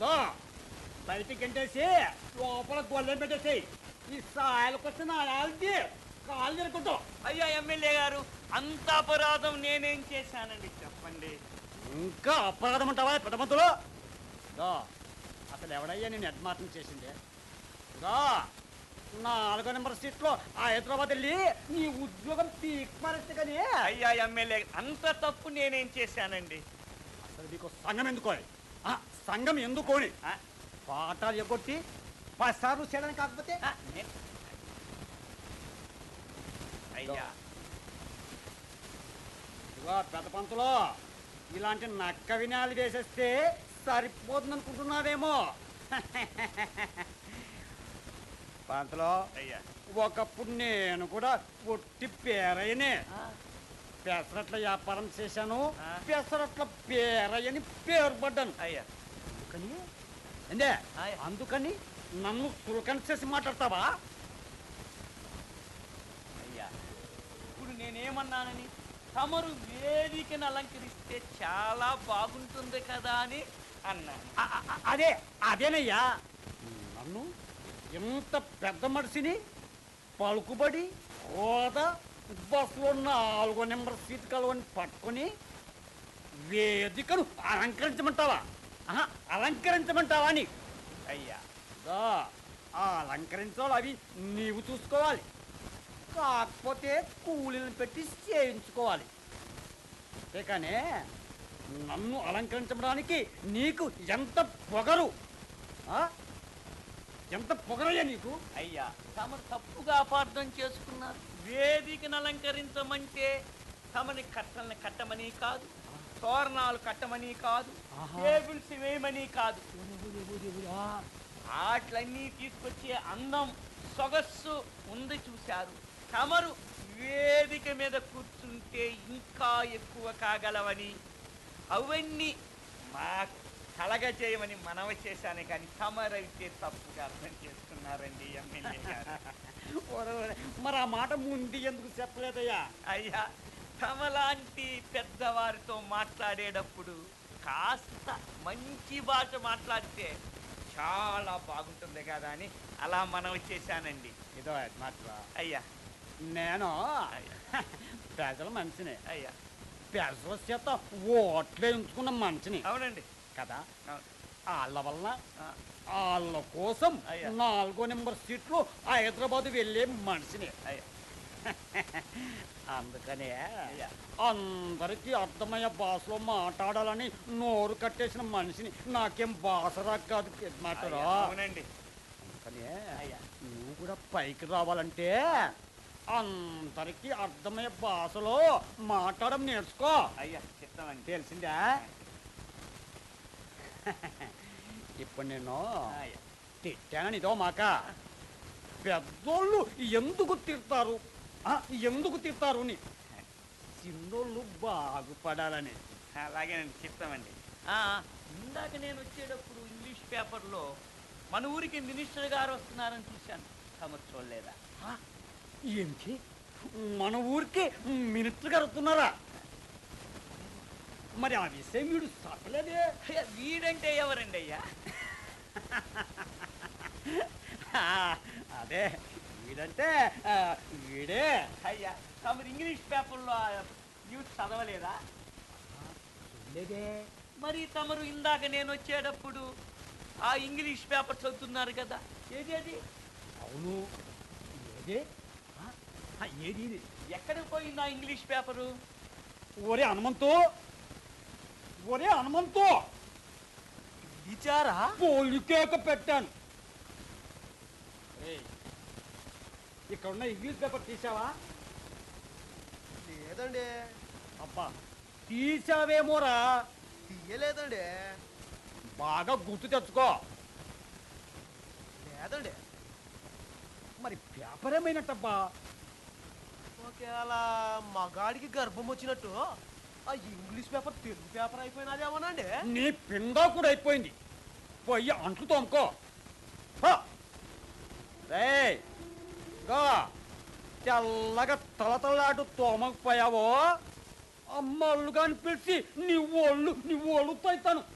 దో, బయటికి గంటేసి లోపల గొల్లెం పెట్టేసి ఈ సాయలకు వచ్చిన ఆల్ది కాలు తిరుకుంటావు అయ్యా ఎమ్మెల్యే గారు అంత అపరాధం నేనేం చేశానండి చెప్పండి ఇంకా అపరాధం ఉంటావా పెద్దమంతులు దో అసలు ఎవడయ్యా నేను హెడ్ చేసింది దో నాలుగో నెంబర్ సీట్లో ఆ హైదరాబాద్ వెళ్ళి నీ ఉద్యోగం పీక్మారేస్తే కానీ అయ్యా ఎమ్మెల్యే అంత తప్పు నేనేం చేశానండి అసలు నీకు సంఘం ఎందుకోని ఆ, సంఘం ఎందుకోని ఆ, పాఠాలు ఎగ్గొట్టి పది సార్లు చేయడానికి కాకపోతే ఆ, నే- అయ్యా ఇదిగో పెద్ద పంతులో ఇలాంటి నక్క వినాలు వేసేస్తే సరిపోతుంది అనుకుంటున్నావేమో పంతులో అయ్యా ఒకప్పుడు నేను కూడా పొట్టి పేరయ్యనే పెసరట్ల వ్యాపారం చేశాను ఆ. పెసరట్ల పేరయ్యని పేరు పడ్డాను అయ్యా అందుకని ఏందే ఆయ్. అందుకని నన్ను చులకన చేసి మాట్లాడతావా అయ్యా ఇప్పుడు నేనేమన్నానని తమరు వేదికను అలంకరిస్తే చాలా బాగుంటుంది కదా అని అన్నాను అ- అ- అ- అదే అదేనయ్యా నన్ను ఇంత పెద్ద మనిషిని పలుకుబడి హోదా బస్సులో నాలుగో నెంబర్ సీట్ కలవని పట్టుకొని వేదికను అలంకరించమంటావా ఆహా, అలంకరించమంటావా అని అయ్యా దా, ఆ అలంకరించాలి అవి నీవు చూసుకోవాలి కాకపోతే కూలీలను పెట్టి చేయించుకోవాలి అంతేకానే నన్ను అలంకరించడానికి నీకు ఎంత పొగరు ఆ? ఎంత పొగరయ్యా నీకు అయ్యా తమరు తప్పుగా అపార్థం చేసుకున్నారు వేదికను అలంకరించమంటే తమని కట్టల్ని కట్టమని కాదు తోరణాలు కట్టమని కాదు ఆహా. టేబుల్స్ వేయమని కాదు ఆటలన్నీ తీసుకొచ్చే అందం సొగస్సు ఉంది చూశారు తమరు వేదిక మీద కూర్చుంటే ఇంకా ఎక్కువ కాగలవని అవన్నీ మా కలగ చేయమని మనవి చేశాను కానీ తమరైతే తప్పుగా అర్థం చేసుకున్నారండి ఎమ్మెల్యే గారు ఒరే, ఒరే, మరి ఆ మాట ముందు ఎందుకు చెప్పలేదయ్యా అయ్యా తమలాంటి పెద్దవారితో మాట్లాడేటప్పుడు కాస్త మంచి భాష మాట్లాడితే చాలా బాగుంటుంది కదా అని అలా మనవి చేశానండి ఇదో మాట్లా అయ్యా నేను అయ్యా ప్రజల మనిషిని అయ్యా ప్రజల చేత ఓట్లే ఉంచుకున్న మనిషిని అవునండి కదా అవును. వాళ్ళ వలన ఆ, వాళ్ళ కోసం అయ్యా. నాలుగో నెంబర్ సీట్లు హైదరాబాద్ వెళ్ళే మనిషిని అయ్యా అందుకనే అయ్యా. అందరికీ అర్థమయ్యే భాషలో మాట్లాడాలని నోరు కట్టేసిన మనిషిని నాకేం భాష రాక కాదు మాట్లాడా అయ్యా, అవునండి అందుకనే అయ్యా నువ్వు కూడా పైకి రావాలంటే అందరికీ అర్థమయ్యే భాషలో మాట్లాడడం నేర్చుకో అయ్యా చెప్తామండి తెలిసిందా ఇప్పుడు నేను అయ్యా తిట్టానని ఇదో మాక పెద్దోళ్ళు ఎందుకు తిడతారు ఆ, ఎందుకు తిడతారు అని చిన్నోళ్ళు బాగుపడాలని అలాగేనండి చెప్తామండి ఆ, ఇందాక నేను వచ్చేటప్పుడు ఇంగ్లీష్ పేపర్లో మన ఊరికి మినిస్టర్ గారు వస్తున్నారని చూశాను తమరు చూడలేదా ఆ, ఏంటి మన ఊరికి మినిస్టర్ గారు వస్తున్నారా మరి ఆ విషయం వీడు చెప్పలేదే అయ్యా వీడంటే ఎవరండి అయ్యా ఆ, అదే వీడంటే ఆ, వీడే అయ్యా తమరు ఇంగ్లీష్ పేపర్లో ఆ న్యూస్ చదవలేదా లేదే మరి తమరు ఇందాక నేను వచ్చేటప్పుడు ఆ ఇంగ్లీష్ పేపర్ చదువుతున్నారు కదా ఏది అది అవును ఏదే ఆ, ఆ, ఏది ఇది? ఎక్కడికి పోయింది ఆ ఇంగ్లీష్ పేపరు ఒరే హనుమంతు ఒరే హనుమంతు విచారా పోలికేక పెట్టాను ఏయ్, ఇక్కడ ఉన్న ఇంగ్లీష్ పేపర్ తీసావా లేదండి అబ్బా తీసావేమోరా తీయలేదండి బాగా గుర్తు తెచ్చుకో లేదండి మరి పేపర్ ఏమైనట్టబ్బా ఒకవేళ మగాడికి గర్భం వచ్చినట్టు ఆ ఇంగ్లీష్ పేపర్ తెలుగు పేపర్ అయిపోయినదేమోనండి నీ పిండా కూడా అయిపోయింది పోయి అంట్లు తోముకో హ! రేయ్, గా తెల్లగా తలతలాడు తోమకపోయావో అమ్మళ్ళు కాని పిలిచి నీ ఒళ్ళు నీ ఒళ్ళు తైతాను